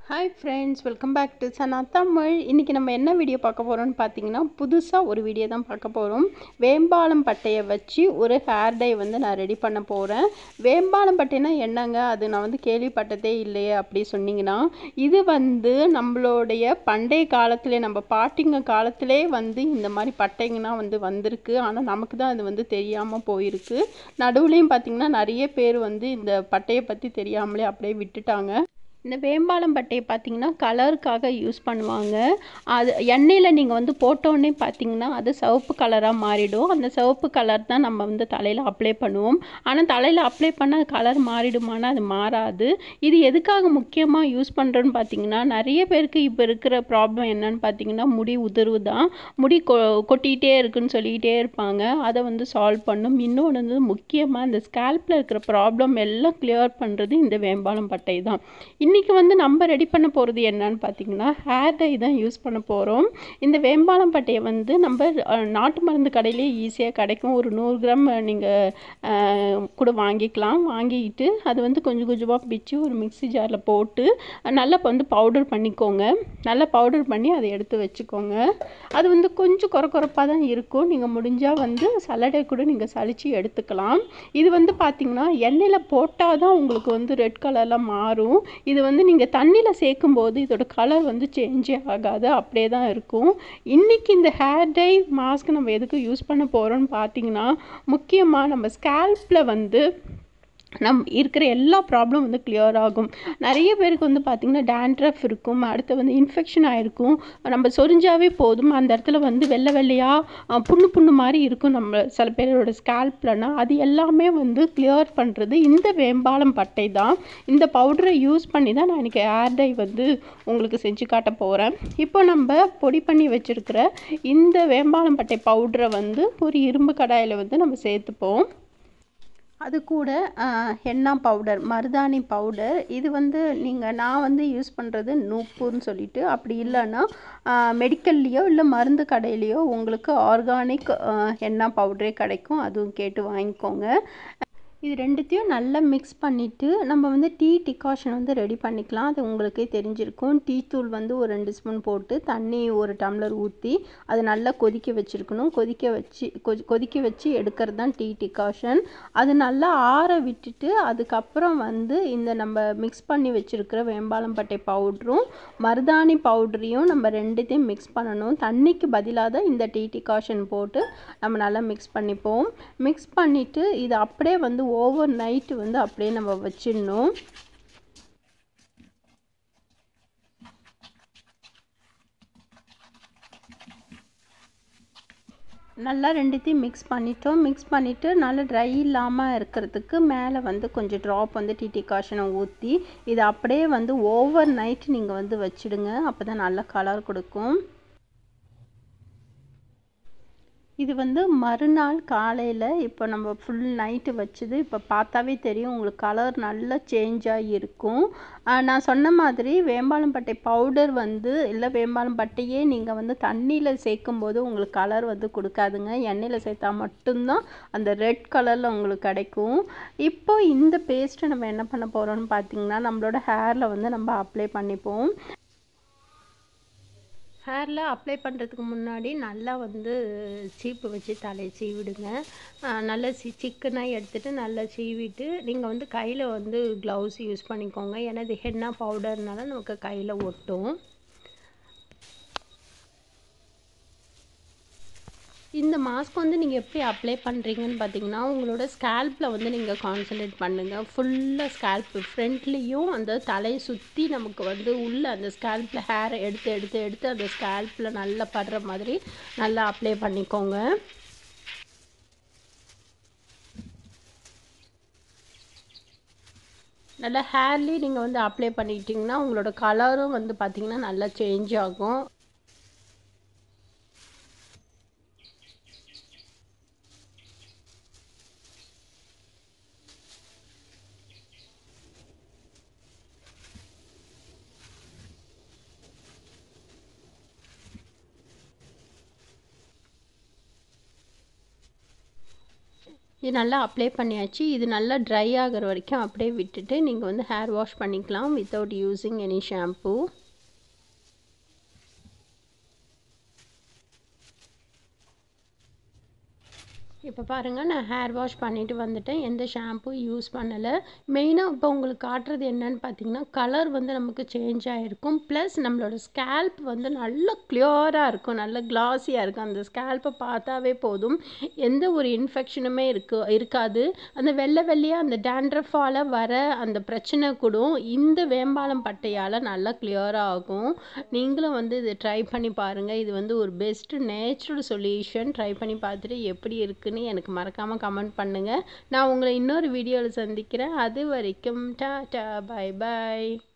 hi friends welcome back to Sana Tamil இன்றைக்கி நம்ம என்ன வீடியோ பார்க்க போகிறோம்னு பார்த்தீங்கன்னா புதுசாக ஒரு வீடியோ தான் பார்க்க போகிறோம் வேம்பாலம் பட்டையை வச்சு ஒரு ஹேர் டை வந்து நான் ரெடி பண்ண போகிறேன் வேம்பாலம் பட்டைனா என்னங்க அது நான் வந்து கேள்விப்பட்டதே இல்லையே அப்படி சொன்னீங்கன்னா இது வந்து நம்மளுடைய பண்டைய காலத்திலே நம்ம பாட்டிங்க காலத்திலே வந்து இந்த மாதிரி பட்டைங்கன்னா வந்து வந்திருக்கு ஆனால் நமக்கு தான் அது வந்து தெரியாமல் போயிருக்கு நடுவுலையும் பார்த்திங்கன்னா நிறைய பேர் வந்து இந்த பட்டையை பற்றி தெரியாமலே அப்படியே விட்டுட்டாங்க இந்த வேம்பாலம் பட்டையை பார்த்தீங்கன்னா கலருக்காக யூஸ் பண்ணுவாங்க அது எண்ணெயில் நீங்கள் வந்து போட்டோடனே பார்த்தீங்கன்னா அது சிவப்பு கலராக மாறிடும் அந்த சிவப்பு கலர் தான் நம்ம வந்து தலையில் அப்ளை பண்ணுவோம் ஆனால் தலையில் அப்ளை பண்ணால் கலர் மாறிடுமானா அது மாறாது இது எதுக்காக முக்கியமாக யூஸ் பண்ணுறோன்னு பார்த்தீங்கன்னா நிறைய பேருக்கு இப்போ இருக்கிற ப்ராப்ளம் என்னன்னு பார்த்தீங்கன்னா முடி உதிர்வு தான் முடி கொ கொட்டிகிட்டே இருக்குன்னு சொல்லிக்கிட்டே இருப்பாங்க அதை வந்து சால்வ் பண்ணும் இன்னொன்று வந்து முக்கியமாக இந்த ஸ்கேல்பில் இருக்கிற ப்ராப்ளம் எல்லாம் கிளியர் பண்ணுறது இந்த வேம்பாலம் பட்டை தான் இன்றைக்கி வந்து நம்ம ரெடி பண்ண போகிறது என்னன்னு பார்த்தீங்கன்னா ஹேர் டை தான் யூஸ் பண்ண போகிறோம் இந்த வேம்பாலம் பட்டையை வந்து நம்ம அஹ், நாட்டு மருந்து கடையிலே ஈஸியாக கிடைக்கும் ஒரு நூறு கிராம் நீங்கள் கூட வாங்கிக்கலாம் வாங்கிக்கிட்டு அது வந்து கொஞ்சம் கொஞ்சமாக பிச்சு ஒரு மிக்ஸி ஜாரில் போட்டு நல்லா வந்து பவுடர் பண்ணிக்கோங்க நல்லா பவுடர் பண்ணி அதை எடுத்து வச்சுக்கோங்க அது வந்து கொஞ்சம் குறை குறைப்பாக தான் இருக்கும் நீங்கள் முடிஞ்சால் வந்து சல்லடை கூட நீங்கள் சலிச்சு எடுத்துக்கலாம் இது வந்து பார்த்திங்கன்னா எண்ணெயில் போட்டால் தான் உங்களுக்கு வந்து ரெட் கலரில் மாறும் இது வந்து நீங்கள் தண்ணியில் சேர்க்கும் போது இதோட கலர் வந்து சேஞ்சே ஆகாது அப்படியே தான் இருக்கும் இன்றைக்கி இந்த ஹேர் டை மாஸ்க் நம்ம எதுக்கு யூஸ் பண்ண போகிறோம்னு பார்த்தீங்கன்னா முக்கியமாக நம்ம ஸ்கேல்பில் வந்து நம் இருக்கிற எல்லா ப்ராப்ளம் வந்து கிளியர் ஆகும் நிறைய பேருக்கு வந்து பார்த்திங்கன்னா டேண்ட்ரஃப் இருக்கும் அடுத்து வந்து இன்ஃபெக்ஷன் ஆகிருக்கும் நம்ம சொரிஞ்சாவே போதும் அந்த இடத்துல வந்து வெள்ளை வெள்ளையாக புண்ணு புண்ணு மாதிரி இருக்கும் நம்ம சில பேரோட ஸ்கேல்ப்லனா அது எல்லாமே வந்து கிளியர் பண்ணுறது இந்த வேம்பாலம் பட்டை தான் இந்த பவுடரை யூஸ் பண்ணி தான் நான் இன்றைக்கி ஹேர் டை வந்து உங்களுக்கு செஞ்சு காட்ட போகிறேன் இப்போ நம்ம பொடி பண்ணி வச்சுருக்கிற இந்த வேம்பாலம் பட்டை பவுடரை வந்து ஒரு இரும்பு கடாயில் வந்து நம்ம சேர்த்துப்போம் அது கூட ஹென்னா பவுடர் மருதாணி பவுடர் இது வந்து நீங்கள் நான் வந்து யூஸ் பண்ணுறது நூப்புன்னு சொல்லிட்டு அப்படி இல்லைன்னா மெடிக்கல்லையோ இல்லை மருந்து கடையிலையோ உங்களுக்கு ஆர்கானிக் ஹென்னா பவுடரே கிடைக்கும் அதுவும் கேட்டு வாங்கிக்கோங்க இது ரெண்டுத்தையும் நல்லா மிக்ஸ் பண்ணிவிட்டு நம்ம வந்து டீ டிகாஷன் வந்து ரெடி பண்ணிக்கலாம் அது உங்களுக்கே தெரிஞ்சிருக்கும் டீ தூள் வந்து ஒரு ரெண்டு ஸ்பூன் போட்டு தண்ணி ஒரு டம்ளர் ஊற்றி அது நல்லா கொதிக்க வச்சுருக்கணும் கொதிக்க வச்சு கொதி கொதிக்க வச்சு எடுக்கிறது தான் டீ டிகாஷன் அது நல்லா ஆற விட்டுட்டு அதுக்கப்புறம் வந்து இந்த நம்ம மிக்ஸ் பண்ணி வச்சுருக்கிற வேம்பாலம்பட்டை பவுட்ரும் மருதாணி பவுடரையும் நம்ம ரெண்டுத்தையும் மிக்ஸ் பண்ணணும் தண்ணிக்கு பதிலாக தான் இந்த டீ டிகாஷன் போட்டு நம்ம நல்லா மிக்ஸ் பண்ணிப்போம் மிக்ஸ் பண்ணிவிட்டு இது அப்படியே வந்து ஓவர் நைட்டு வந்து அப்படியே நம்ம வச்சிடணும் நல்லா ரெண்டுத்தையும் மிக்ஸ் பண்ணிட்டோம் மிக்ஸ் பண்ணிவிட்டு நல்லா ட்ரை இல்லாமல் இருக்கிறதுக்கு மேலே வந்து கொஞ்சம் ட்ராப் வந்து டிடி காஷனை ஊற்றி இதை அப்படியே வந்து ஓவர் நைட் நீங்கள் வந்து வச்சிடுங்க அப்போ தான் நல்ல கலர் கொடுக்கும் இது வந்து மறுநாள் காலையில் இப்போ நம்ம ஃபுல் நைட்டு வச்சது இப்போ பார்த்தாவே தெரியும் உங்களுக்கு கலர் நல்லா சேஞ்ச் ஆகி இருக்கும் நான் சொன்ன மாதிரி வேம்பாலம்பட்டை பவுடர் வந்து இல்லை வேம்பாலம்பட்டையே நீங்கள் வந்து தண்ணியில் சேர்க்கும் போது உங்களுக்கு கலர் வந்து கொடுக்காதுங்க எண்ணெயில் சேர்த்தா மட்டும்தான் அந்த ரெட் கலரில் உங்களுக்கு கிடைக்கும் இப்போ இந்த பேஸ்ட்டை நம்ம என்ன பண்ண போகிறோம்னு பார்த்தீங்கன்னா நம்மளோட ஹேரில் வந்து நம்ம அப்ளை பண்ணிப்போம் ஹேரில் அப்ளை பண்ணுறதுக்கு முன்னாடி நல்லா வந்து சீப்பு வச்சு தலையை சீவிடுங்க நல்லா சி சிக்கனாக எடுத்துகிட்டு நல்லா சீவிட்டு நீங்கள் வந்து கையில் வந்து க்ளவுஸ் யூஸ் பண்ணிக்கோங்க ஏன்னா இது ஹென்னா பவுடர்னால நமக்கு கையில் ஒட்டும் இந்த மாஸ்க் வந்து நீங்கள் எப்படி அப்ளை பண்ணுறீங்கன்னு பார்த்தீங்கன்னா உங்களோட ஸ்கேல்பில் வந்து நீங்கள் கான்சன்ட்ரேட் பண்ணுங்கள் ஃபுல்லாக ஸ்கேல்ப்பு ஃப்ரண்ட்லேயும் அந்த தலையை சுற்றி நமக்கு வந்து உள்ளே அந்த ஸ்கேல்பில் ஹேரை எடுத்து எடுத்து எடுத்து அந்த ஸ்கேல்பில் நல்லா படுற மாதிரி நல்லா அப்ளை பண்ணிக்கோங்க நல்லா ஹேர்லேயும் நீங்கள் வந்து அப்ளை பண்ணிக்கிட்டிங்கன்னா உங்களோட கலரும் வந்து பார்த்திங்கன்னா நல்லா சேஞ்ச் ஆகும் இது நல்லா அப்ளை பண்ணியாச்சு இது நல்லா ட்ரை ஆகிற வரைக்கும் அப்படியே விட்டுட்டு நீங்கள் வந்து ஹேர் வாஷ் பண்ணிக்கலாம் வித்தவுட் யூஸிங் எனி ஷாம்பூ இப்போ பாருங்கள் நான் ஹேர் வாஷ் பண்ணிவிட்டு வந்துட்டேன் எந்த ஷாம்பு யூஸ் பண்ணலை மெயினாக இப்போ உங்களுக்கு காட்டுறது என்னன்னு பார்த்தீங்கன்னா கலர் வந்து நமக்கு சேஞ்ச் ஆகிருக்கும் ப்ளஸ் நம்மளோட ஸ்கேல்ப் வந்து நல்ல கிளியராக இருக்கும் நல்ல கிளாஸியாக இருக்கும் அந்த ஸ்கேல்ப்பை பார்த்தாவே போதும் எந்த ஒரு இன்ஃபெக்ஷனுமே இருக்கு இருக்காது அந்த வெள்ளை வெள்ளையாக அந்த டேண்ட்ரஃபால் வர அந்த பிரச்சனை கூட இந்த வேம்பாலம் பட்டையால் நல்லா கிளியராக ஆகும் நீங்களும் வந்து இதை ட்ரை பண்ணி பாருங்கள் இது வந்து ஒரு பெஸ்ட்டு நேச்சுரல் சொல்யூஷன் ட்ரை பண்ணி பார்த்துட்டு எப்படி இருக்குன்னு எனக்கு மறக்காமல் கமெண்ட் பண்ணுங்கள் நான் உங்களை இன்னொரு வீடியோவில் சந்திக்கிறேன் அது வரைக்கும் டா டா பை பாய்